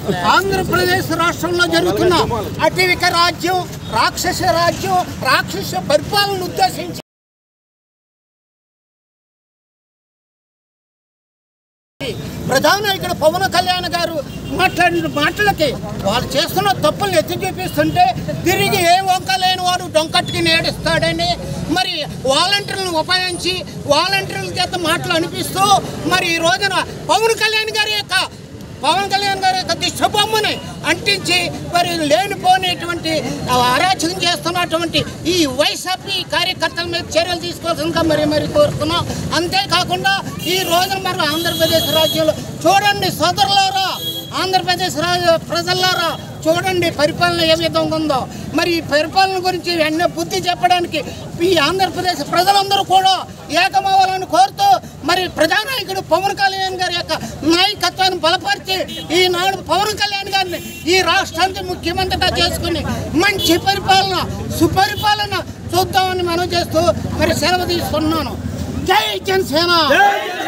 ఆంధ్రప్రదేశ్ రాష్ట్రంలో జరుగుతున్న అటవిక రాజ్యం రాక్షస రాజ్యం రాక్షస పరిపాలన ఉద్దేశించి ప్రధాన నాయకుడు పవన్ కళ్యాణ్ గారు మాట్లాడిన మాటలకి వాళ్ళు చేస్తున్న తప్పుల్ని ఎత్తి చూపిస్తుంటే తిరిగి ఏ వంక లేని వాడు డొంకట్టుకి నేడుస్తాడని మరి వాలంటీర్లను ఉపయోగించి వాలంటీర్ల చేత మాటలు అనిపిస్తూ మరి ఈ రోజున పవన్ కళ్యాణ్ గారి యొక్క పవన్ కళ్యాణ్ గారి యొక్క దిష్టబొమ్మని అంటించి మరి లేనిపోయినటువంటి ఆ, అరాచకం చేస్తున్నటువంటి ఈ వైసీపీ కార్యకర్తల మీద చర్యలు తీసుకోవాల్సిందిగా మరి మరి కోరుతున్నాం అంతేకాకుండా ఈ రోజున మరి ఆంధ్రప్రదేశ్ రాజ్యంలో చూడండి సోదరులారా ఆంధ్రప్రదేశ్ రాజ ప్రజలారా చూడండి పరిపాలన ఏ విధంగా ఉందో మరి ఈ పరిపాలన గురించి ఎన్నో బుద్ధి చెప్పడానికి ఈ ఆంధ్రప్రదేశ్ ప్రజలందరూ కూడా ఏకమవ్వాలని కోరుతూ మరి ప్రజానాయకుడు పవన్ కళ్యాణ్ గారి యొక్క నాయకత్వాన్ని బలపరిచి ఈనాడు పవన్ కళ్యాణ్ గారిని ఈ రాష్ట్రానికి ముఖ్యమంత్రిగా చేసుకుని మంచి పరిపాలన సుపరిపాలన చూద్దామని మనం చేస్తూ మరి సెలవు తీసుకున్నాను జై జనసేన